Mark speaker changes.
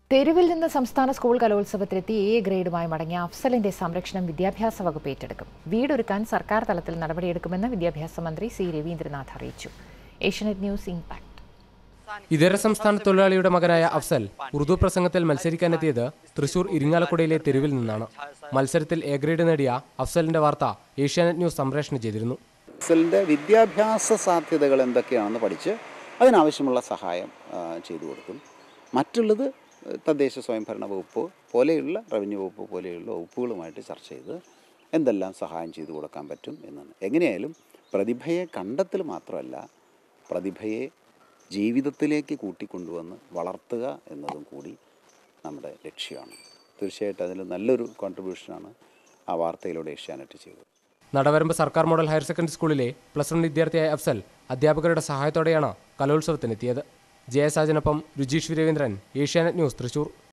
Speaker 1: തെരുവിൽ നിന്ന് സംസ്ഥാന സ്കൂൾ കലോത്സവത്തിലെത്തി എ ഗ്രേഡുമായി മടങ്ങിയ അഫ്സലിന്റെ സംരക്ഷണം വിദ്യാഭ്യാസ വകുപ്പ് ഏറ്റെടുക്കും വീടൊരുക്കാൻ സർക്കാർ തലത്തിൽ നടപടിയെടുക്കുമെന്ന് വിദ്യാഭ്യാസ മന്ത്രി സി രവീന്ദ്രനാഥ് അറിയിച്ചു ഏഷ്യനെറ്റ് ന്യൂസ് ഇംപാക്ട്
Speaker 2: ഇതര സംസ്ഥാന തൊഴിലാളിയുടെ മകനായ അഫ്സൽ ഉറുദു പ്രസംഗത്തിൽ മത്സരിക്കാനെത്തിയത് തൃശൂർ ഇരിങ്ങാലക്കുടയിലെ തെരുവിൽ നിന്നാണ് മത്സരത്തിൽ എ ഗ്രേഡ് നേടിയ അഫ്സലിന്റെ വാർത്ത ഏഷ്യാനെറ്റ് ന്യൂസ് സംപ്രേഷണം ചെയ്തിരുന്നു
Speaker 3: എക്സലിൻ്റെ വിദ്യാഭ്യാസ സാധ്യതകൾ എന്തൊക്കെയാണെന്ന് പഠിച്ച് അതിനാവശ്യമുള്ള സഹായം ആ, ചെയ്തു കൊടുക്കും മറ്റുള്ളത് തദ്ദേശ സ്വയംഭരണ വകുപ്പ് പോലെയുള്ള റവന്യൂ വകുപ്പ് പോലെയുള്ള വകുപ്പുകളുമായിട്ട് ചർച്ച ചെയ്ത് എന്തെല്ലാം സഹായം ചെയ്തു കൊടുക്കാൻ പറ്റും എന്നാണ് എങ്ങനെയായാലും പ്രതിഭയെ കണ്ടെത്തൽ മാത്രമല്ല പ്രതിഭയെ ജീവിതത്തിലേക്ക് കൂട്ടിക്കൊണ്ടുവന്ന് വളർത്തുക എന്നതും കൂടി നമ്മുടെ ലക്ഷ്യമാണ് തീർച്ചയായിട്ടും അതിൽ നല്ലൊരു കോൺട്രിബ്യൂഷനാണ് ആ വാർത്തയിലൂടെ ഏഷ്യാനെറ്റ് ചെയ്തത്
Speaker 2: നടവരമ്പ് സർക്കാർ മോഡൽ ഹയർ സെക്കൻഡറി സ്കൂളിലെ പ്ലസ് വൺ വിദ്യാർത്ഥിയായ അഫ്സൽ അധ്യാപകരുടെ സഹായത്തോടെയാണ് കലോത്സവത്തിനെത്തിയത് ജയസാജനൊപ്പം രുചീഷ് രവീന്ദ്രൻ ഏഷ്യാനെറ്റ് ന്യൂസ് തൃശൂർ